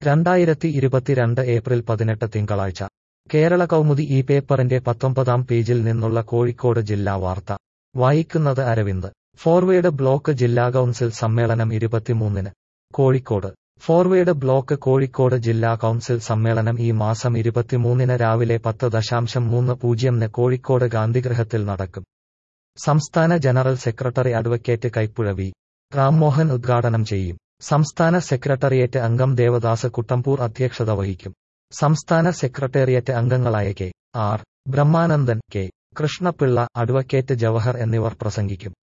രണ്ടായിരത്തി ഇരുപത്തിരണ്ട് ഏപ്രിൽ പതിനെട്ട് തിങ്കളാഴ്ച കേരള കൗമുദി ഈ പേപ്പറിന്റെ പത്തൊമ്പതാം പേജിൽ നിന്നുള്ള കോഴിക്കോട് ജില്ലാ വാർത്ത വായിക്കുന്നത് അരവിന്ദ് ഫോർവേഡ് ബ്ലോക്ക് ജില്ലാ കൗൺസിൽ സമ്മേളനം ഇരുപത്തിമൂന്നിന് കോഴിക്കോട് ഫോർവേഡ് ബ്ലോക്ക് കോഴിക്കോട് ജില്ലാ കൗൺസിൽ സമ്മേളനം ഈ മാസം ഇരുപത്തിമൂന്നിന് രാവിലെ പത്ത് ദശാംശം മൂന്ന് പൂജ്യംന് കോഴിക്കോട് ഗാന്ധിഗൃഹത്തിൽ നടക്കും സംസ്ഥാന general secretary advocate Kaippuzha V Rammohan ഉദ്ഘാടനം ചെയ്യും സംസ്ഥാന സെക്രട്ടേറിയറ്റ് അംഗം ദേവദാസ് കുട്ടമ്പൂർ അധ്യക്ഷത വഹിക്കും സംസ്ഥാന സെക്രട്ടേറിയറ്റ് അംഗങ്ങളായ K R Brahmanandan K Krishnapillai advocate Jawahar എന്നിവർ പ്രസംഗിക്കും